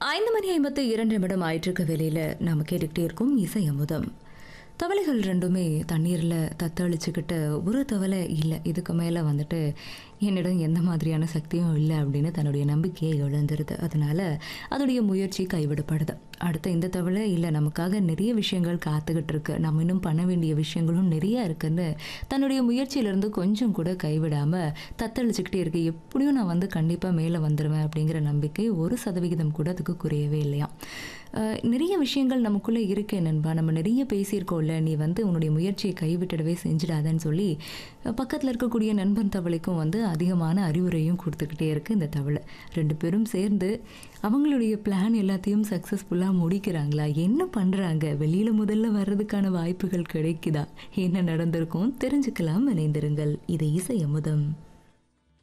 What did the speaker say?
ஐந்து மணி ஐம்பத்து இரண்டு நிமிடம் ஆயிட்டிருக்க வேலையில் நாம் கேட்டுக்கிட்டே இருக்கோம் இசை அமுதம் தவளைகள் ரெண்டுமே தண்ணீரில் தத்தளிச்சுக்கிட்டு ஒரு தவளை இல்லை இதுக்கு மேலே வந்துட்டு என்னிடம் எந்த மாதிரியான சக்தியும் இல்லை அப்படின்னு தன்னுடைய நம்பிக்கையை இழந்துருது அதனால அதோடைய முயற்சி கைவிடப்படுது அடுத்த இந்த தவளை இல்லை நமக்காக நிறைய விஷயங்கள் காத்துக்கிட்டு இருக்கு நம்ம இன்னும் பண்ண வேண்டிய விஷயங்களும் நிறைய இருக்குன்னு தன்னுடைய முயற்சியிலிருந்து கொஞ்சம் கூட கைவிடாமல் தத்தளிச்சுக்கிட்டே இருக்கு எப்படியும் நான் வந்து கண்டிப்பாக மேலே வந்துடுவேன் அப்படிங்கிற நம்பிக்கை ஒரு சதவிகிதம் கூட அதுக்கு குறையவே இல்லையா அஹ் நிறைய விஷயங்கள் நமக்குள்ளே இருக்கு நண்பா நம்ம நிறைய பேசியிருக்கோம்ல நீ வந்து உன்னுடைய முயற்சியை கைவிட்டுடவே செஞ்சிடாதன்னு சொல்லி பக்கத்தில் இருக்கக்கூடிய நண்பன் தவளைக்கும் வந்து அதிகமான அறிவுரையும் கொடுத்துக்கிட்டே இருக்கு இந்த தவளை ரெண்டு பேரும் சேர்ந்து அவங்களுடைய பிளான் எல்லாத்தையும் சக்ஸஸ்ஃபுல்லாக முடிக்கிறாங்களா என்ன பண்ணுறாங்க வெளியில் முதல்ல வர்றதுக்கான வாய்ப்புகள் கிடைக்குதா என்ன நடந்திருக்கும் தெரிஞ்சுக்கலாம் இணைந்திருங்கள் இது இசை அமுதம்